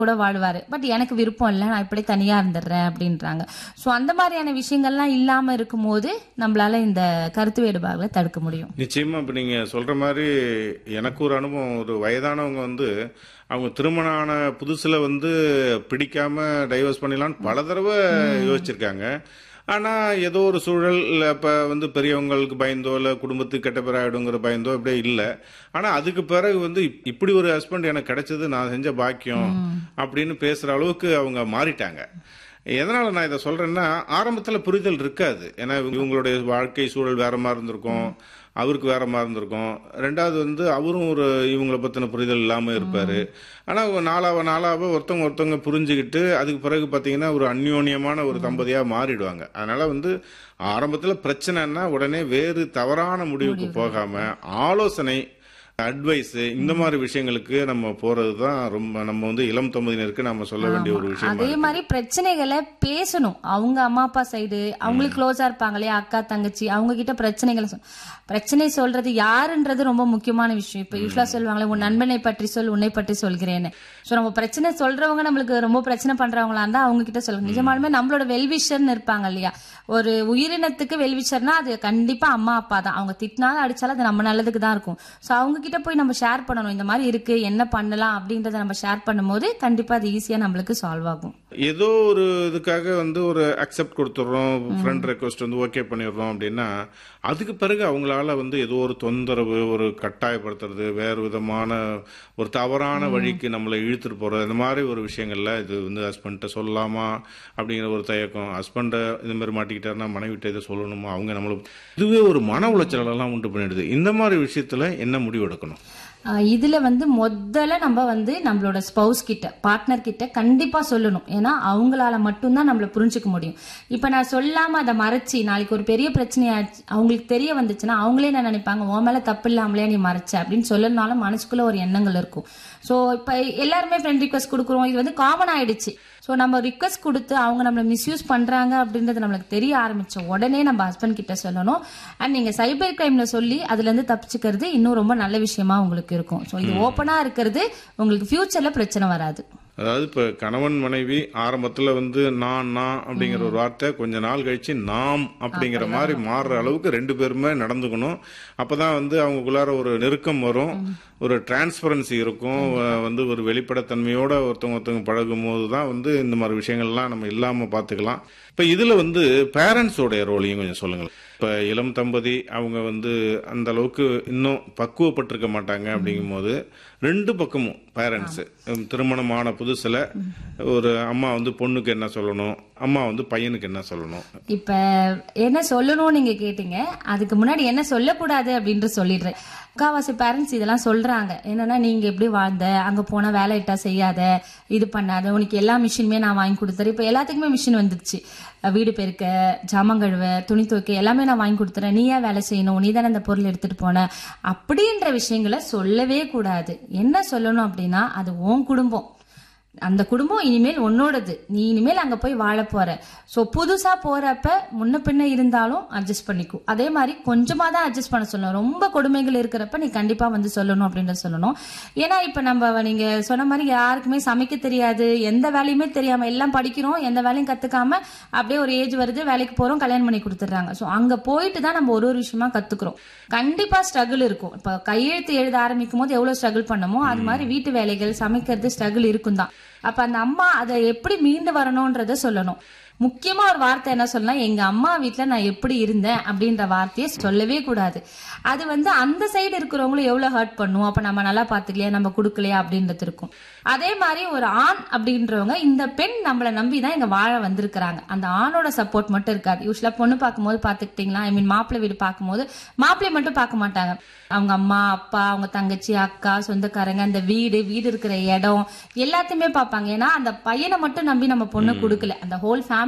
கூட வாழ்வாரு பட் எனக்கு விருப்பம் இல்லை நான் இப்படி தனியா இருந்துடுறேன் அப்படின்றாங்க ஸோ அந்த மாதிரியான விஷயங்கள்லாம் இல்லாம இருக்கும்போது நம்மளால இந்த கருத்து வேறுபாடுகளை தடுக்க முடியும் நிச்சயமா இப்ப நீங்க சொல்ற மாதிரி எனக்கு ஒரு அனுபவம் ஒரு வயதானவங்க வந்து அவங்க திருமணம் ஆன புதுசுல வந்து பிடிக்காம டைவர்ஸ் பண்ணிடலாம்னு பல தடவை யோசிச்சிருக்காங்க ஆனா ஏதோ ஒரு சூழல் இல்ல இப்ப வந்து பெரியவங்களுக்கு பயந்தோ இல்ல குடும்பத்துக்கு கெட்ட பேர் ஆயிடுங்கிற பயந்தோ இப்படியே இல்ல ஆனா அதுக்கு பிறகு வந்து இப்- இப்படி ஒரு ஹஸ்பண்ட் எனக்கு கிடைச்சது நான் செஞ்ச பாக்கியம் அப்படின்னு பேசுற அளவுக்கு அவங்க மாறிட்டாங்க எதனால நான் இதை சொல்றேன்னா ஆரம்பத்துல புரிதல் இருக்காது ஏன்னா இவங்க- இவங்களுடைய வாழ்க்கை சூழல் வேற மாதிரி இருந்திருக்கும் அவருக்கு வேற மாதிரி இருந்திருக்கும் ரெண்டாவது வந்து அவரும் ஒரு இவங்கள பத்தின புரிதல் இல்லாம இருப்பாரு ஆனா ஒரு நாளாவ நாளாவ ஒருத்தவங்க ஒருத்தவங்க புரிஞ்சுக்கிட்டு அதுக்கு பிறகு பாத்தீங்கன்னா ஒரு அந்யோன்யமான ஒரு தம்பதியா மாறிடுவாங்க அதனால வந்து ஆரம்பத்துல பிரச்சனைன்னா உடனே வேறு தவறான முடிவுக்கு போகாம ஆலோசனை அட்வைஸ் இந்த மாதிரி விஷயங்களுக்கு நம்ம போறது தான் ரொம்ப நம்ம வந்து இளம் தம்பதியினருக்கு நம்ம சொல்ல வேண்டிய ஒரு விஷயம் அதே மாதிரி பிரச்சனைகளை பேசணும் அவங்க அம்மா அப்பா சைடு அவங்களுக்கு க்ளோஸா இருப்பாங்க இல்லையா அக்கா தங்கச்சி அவங்க கிட்ட பிரச்சனைகளை சொல் பிரச்சனை சொல்றது யாருன்றது ரொம்ப முக்கியமான விஷயம் இப்ப யூஸ்வலா சொல்லுவாங்களே உன் நண்பனை பற்றி சொல் உன்னை பற்றி சொல்கிறேன்னு சோ நம்ம பிரச்சனை சொல்றவங்க நம்மளுக்கு ரொம்ப பிரச்சனை பண்றவங்களா இருந்தா அவங்க கிட்ட சொல்லுங்க நிஜமாலுமே நம்மளோட வெல்விஷர்னு இருப்பாங்க இல்லையா ஒரு உயிரினத்துக்கு வெல்விஷர்னா அது கண்டிப்பா அம்மா அப்பா தான் அவங்க திட்டினாலும் அடிச்சாலும் அது நம்ம நல்லதுக்கு தான் இருக்கும் சோ அவங்க கிட்ட போய் நம்ம ஷேர் பண்ணணும் இந்த மாதிரி இருக்கு என்ன பண்ணலாம் அப்படின்றத நம்ம ஷேர் பண்ணும்போது கண்டிப்பா அது ஈஸியா நம்மளுக்கு சால்வ் ஆகும் ஏதோ ஒரு இதுக்காக வந்து ஒரு அக்செப்ட் கொடுத்துட்றோம் ஃப்ரெண்ட் ரெக்வஸ்ட் வந்து ஓகே பண்ணிடுறோம் அப்படின்னா அதுக்கு பிறகு அவங்களால வந்து ஏதோ ஒரு தொந்தரவு ஒரு கட்டாயப்படுத்துறது வேறு விதமான ஒரு தவறான வழிக்கு நம்மளை இழுத்துட்டு போறது இந்த மாதிரி ஒரு விஷயங்கள்ல இது வந்து ஹஸ்பண்ட்ட சொல்லலாமா அப்படிங்கிற ஒரு தயக்கம் ஹஸ்பண்டை இந்த மாதிரி மாட்டிக்கிட்டாருன்னா மனைவிட்ட இதை சொல்லணுமா அவங்க நம்மளுக்கு இதுவே ஒரு மன உளைச்சல் எல்லாம் உண்டு பண்ணிடுது இந்த மாதிரி விஷயத்துல என்ன முடிவு எடுக்கணும் ஆஹ் இதுல வந்து முதல்ல நம்ம வந்து நம்மளோட ஸ்பௌஸ் கிட்ட பார்ட்னர் கிட்ட கண்டிப்பா சொல்லணும் ஏன்னா அவங்களால மட்டும்தான் நம்மள புரிஞ்சுக்க முடியும் இப்ப நான் சொல்லாம அதை மறைச்சு நாளைக்கு ஒரு பெரிய பிரச்சனையாச்சு அவங்களுக்கு தெரிய வந்துச்சுன்னா அவங்களே என்ன நினைப்பாங்க உன் மேல தப்பு இல்லாமலே நீ மறைச்ச அப்படின்னு சொல்லனாலும் மனசுக்குள்ள ஒரு எண்ணங்கள் இருக்கும் சோ இப்ப எல்லாருமே ஃப்ரெண்ட் ரிக்வஸ்ட் கொடுக்குறோம் இது வந்து காமன் ஆயிடுச்சு ஸோ நம்ம ரிக்வஸ்ட் கொடுத்து அவங்க நம்மளை மிஸ்யூஸ் பண்றாங்க அப்படின்றது நம்மளுக்கு தெரிய ஆரம்பிச்ச உடனே நம்ம ஹஸ்பண்ட் கிட்ட சொல்லணும் அண்ட் நீங்க சைபர் கிரைம்ல சொல்லி அதுல இருந்து தப்பிச்சுக்கிறது இன்னும் ரொம்ப நல்ல விஷயமா உங்களுக்கு இருக்கும் ஸோ இது ஓப்பனா இருக்கிறது உங்களுக்கு ஃபியூச்சர்ல பிரச்சனை வராது அதாவது இப்ப கணவன் மனைவி ஆரம்பத்துல வந்து நான் நான் அப்படிங்கிற ஒரு வார்த்தை கொஞ்ச நாள் கழிச்சு நாம் அப்படிங்கிற மாதிரி மாறுற அளவுக்கு ரெண்டு பேருமே நடந்துக்கணும் அப்பதான் வந்து அவங்களுக்குள்ளார ஒரு நெருக்கம் வரும் ஒரு டிரான்ஸ்பரன்சி இருக்கும் அஹ் வந்து ஒரு வெளிப்படைத்தன்மையோட ஒருத்தவங்க ஒருத்தவங்க பழகும் போது தான் வந்து இந்த மாதிரி விஷயங்கள்லாம் நம்ம இல்லாம பாத்துக்கலாம் இப்ப இதுல வந்து பேரண்ட்ஸோடைய ரோலையும் கொஞ்சம் சொல்லுங்களேன் இப்ப இளம் தம்பதி அவங்க வந்து அந்த அளவுக்கு இன்னும் பக்குவப்பட்டிருக்க மாட்டாங்க அப்படிங்கும்போது ரெண்டு பக்கமும் பேரண்ட்ஸ் திருமணமான புதுசுல ஒரு அம்மா வந்து பொண்ணுக்கு என்ன சொல்லணும் அம்மா வந்து பையனுக்கு என்ன சொல்லணும் இப்ப என்ன சொல்லணும் நீங்க கேட்டீங்க அதுக்கு முன்னாடி என்ன சொல்லக்கூடாது அப்படின்ட்டு சொல்லிடுறேன் முக்காவாசி பேரண்ட்ஸ் இதெல்லாம் சொல்றாங்க என்னன்னா நீங்க எப்படி வாழ்ந்த அங்க போனா வேலை இட்டா செய்யாத இது பண்ணாத உனக்கு எல்லா மிஷினுமே நான் வாங்கி கொடுத்துறேன் இப்ப எல்லாத்துக்குமே மிஷின் வந்துருச்சு அஹ் வீடு பெருக்க ஜாமான் கழுவ துணி துவைக்க எல்லாமே நான் வாங்கி கொடுத்துறேன் நீ ஏன் வேலை செய்யணும் நீ தானே அந்த பொருள் எடுத்துட்டு போன அப்படின்ற விஷயங்களை சொல்லவே கூடாது என்ன சொல்லணும் அப்படின்னா அது உன் குடும்பம் அந்த குடும்பம் இனிமேல் உன்னோடது நீ இனிமேல் அங்க போய் வாழ போற சோ புதுசா போறப்ப முன்ன பின்ன இருந்தாலும் அட்ஜஸ்ட் பண்ணிக்கும் அதே மாதிரி கொஞ்சமா தான் அட்ஜஸ்ட் பண்ண சொல்லணும் ரொம்ப கொடுமைகள் இருக்கிறப்ப நீ கண்டிப்பா வந்து சொல்லணும் அப்படின்றத சொல்லணும் ஏன்னா இப்ப நம்ம நீங்க சொன்ன மாதிரி யாருக்குமே சமைக்க தெரியாது எந்த வேலையுமே தெரியாம எல்லாம் படிக்கிறோம் எந்த வேலையும் கத்துக்காம அப்படியே ஒரு ஏஜ் வருது வேலைக்கு போறோம் கல்யாணம் பண்ணி கொடுத்துட்றாங்க சோ அங்க போயிட்டு தான் நம்ம ஒரு ஒரு விஷயமா கத்துக்கிறோம் கண்டிப்பா ஸ்ட்ரகிள் இருக்கும் இப்ப கையெழுத்து எழுத ஆரம்பிக்கும் போது எவ்வளவு ஸ்ட்ரகிள் பண்ணமோ அது மாதிரி வீட்டு வேலைகள் சமைக்கிறது ஸ்ட்ரகிள் இருக்கும் தான் அப்ப அந்த அம்மா அதை எப்படி மீண்டு வரணும்ன்றத சொல்லணும் முக்கியமா ஒரு வார்த்தை என்ன சொல்லலாம் எங்க அம்மா வீட்ல நான் எப்படி இருந்தேன் அப்படின்ற வார்த்தையை சொல்லவே கூடாது அது வந்து அந்த சைடு இருக்கிறவங்களும் எவ்வளவு ஹர்ட் பண்ணும் அப்ப நம்ம நல்லா பாத்துக்கலையா நம்ம கொடுக்கலையா அப்படின்றது இருக்கும் அதே மாதிரி ஒரு ஆண் அப்படின்றவங்க இந்த பெண் நம்மளை நம்பி தான் இங்க வாழ வந்திருக்கிறாங்க அந்த ஆணோட சப்போர்ட் மட்டும் இருக்காது யூஸ்வலா பொண்ணு பார்க்கும்போது பாத்துக்கிட்டீங்களா ஐ மீன் மாப்பிள்ளை வீடு பார்க்கும்போது மாப்பிள்ளை மட்டும் பார்க்க மாட்டாங்க அவங்க அம்மா அப்பா அவங்க தங்கச்சி அக்கா சொந்தக்காரங்க அந்த வீடு வீடு இருக்கிற இடம் எல்லாத்தையுமே பார்ப்பாங்க ஏன்னா அந்த பையனை மட்டும் நம்பி நம்ம பொண்ணு கொடுக்கல அந்த ஹோல் ஃபேமிலி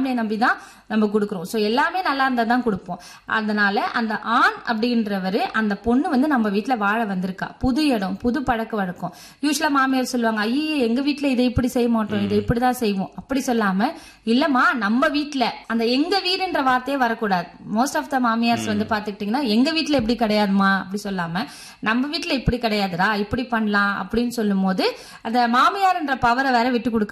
ஃபேமிலியை நம்பி தான் நம்ம கொடுக்குறோம் ஸோ எல்லாமே நல்லா இருந்தா தான் கொடுப்போம் அதனால அந்த ஆண் அப்படின்றவரு அந்த பொண்ணு வந்து நம்ம வீட்ல வாழ வந்திருக்கா புது இடம் புது பழக்க வழக்கம் யூஸ்வலா மாமியார் சொல்லுவாங்க ஐயே எங்க வீட்ல இதை இப்படி செய்ய மாட்டோம் இதை இப்படிதான் செய்வோம் அப்படி சொல்லாம இல்லம்மா நம்ம வீட்ல அந்த எங்க வீடுன்ற வார்த்தையே வரக்கூடாது மோஸ்ட் ஆஃப் த மாமியார்ஸ் வந்து பாத்துக்கிட்டீங்கன்னா எங்க வீட்ல இப்படி கிடையாதுமா அப்படி சொல்லாம நம்ம வீட்ல இப்படி கிடையாதுடா இப்படி பண்ணலாம் அப்படின்னு சொல்லும் போது அந்த மாமியார்ன்ற பவரை வேற விட்டு கொடுக்க